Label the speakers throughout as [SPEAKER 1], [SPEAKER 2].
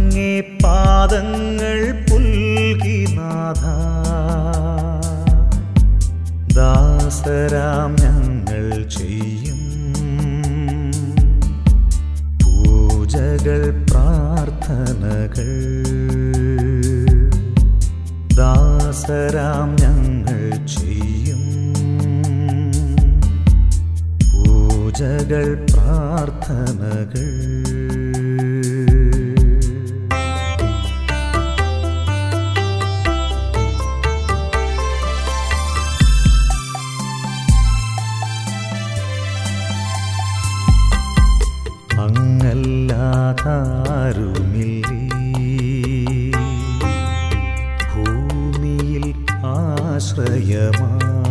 [SPEAKER 1] അങ്ങേ പാദങ്ങൾ പുൽകി നാഥ ദാസരാം ഞങ്ങൾ ചെയ്യും പൂജകൾ പ്രാർത്ഥനകൾ ദാസരാം ഞങ്ങൾ ചെയ്യും പൂജകൾ പ്രാർത്ഥനകൾ അങ്ങല്ലാതാരുമില്ലേ ഭൂമിയിൽ ആശ്രയമായി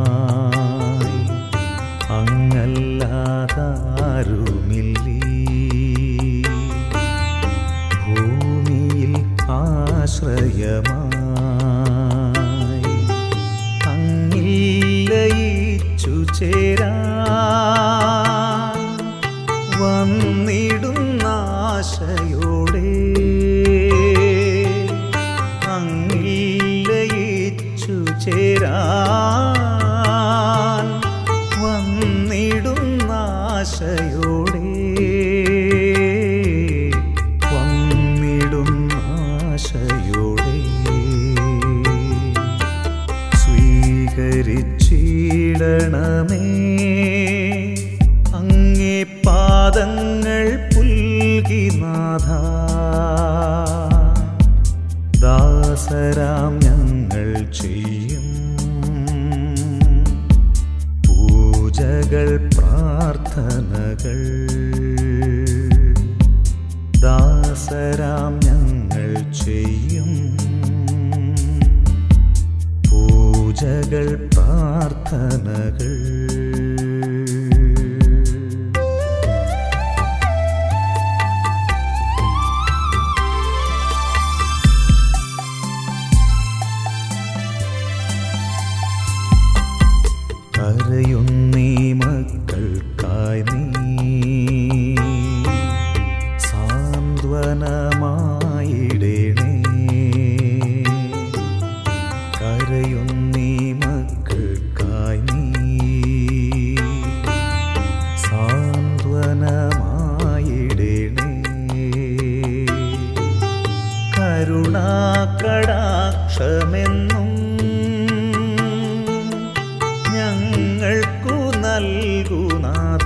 [SPEAKER 1] അങ്ങല്ലാതാരുമില്ലേ ഭൂമിയിൽ ആശ്രയമായി അങ്ങില്ലയിച്ചു ചേരാ വന്നിടുന്ന ആശയോടെ അങ്ങില്ലയിച്ചു ചേരാൻ വന്നിടുന്ന ആശയോടെ വന്നിടുന്ന ആശയോടെ സ്വീകരിച്ചിടണമേ അങ്ങേ പാദങ്ങൾ പുൽകി നാഥ ദാസരാം ഞങ്ങൾ ചെയ്യും പൂജകൾ പ്രാർത്ഥനകൾ ദാസരാം ഞങ്ങൾ ചെയ്യും പൂജകൾ പ്രാർത്ഥനകൾ കരയുന്നീ മക്കൾക്കായി നീ സാന്ത്വനമായിടണേ കരയുന്നീ മക്കൾക്കായി നീ സാന്ത്വനമായിടണേ കരുണാകടാക്ഷമെന്നും ഞങ്ങൾക്കു നൽകുനാഥ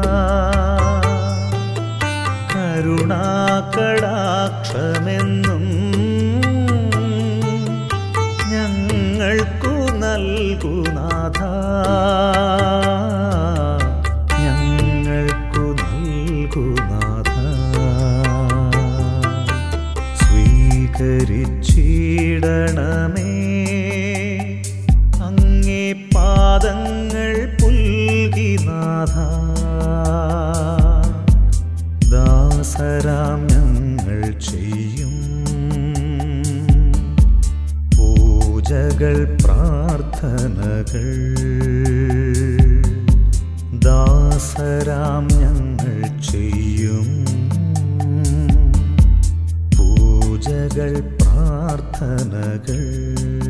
[SPEAKER 1] കരുണാകടാക്ഷമെന്നും ഞങ്ങൾക്കു നൽകുനാഥ ഞങ്ങൾക്കു നൽകുനാഥ സ്വീകരിച്ചിടണമേ അങ്ങേ പാദങ്ങൾ പുൽകി നാഥ ദാസരാം ഞങ്ങൾ ചെയ്യും പൂജകൾ പ്രാർത്ഥനകൾ ദാസരാം ഞങ്ങൾ ചെയ്യും പൂജകൾ പ്രാർത്ഥനകൾ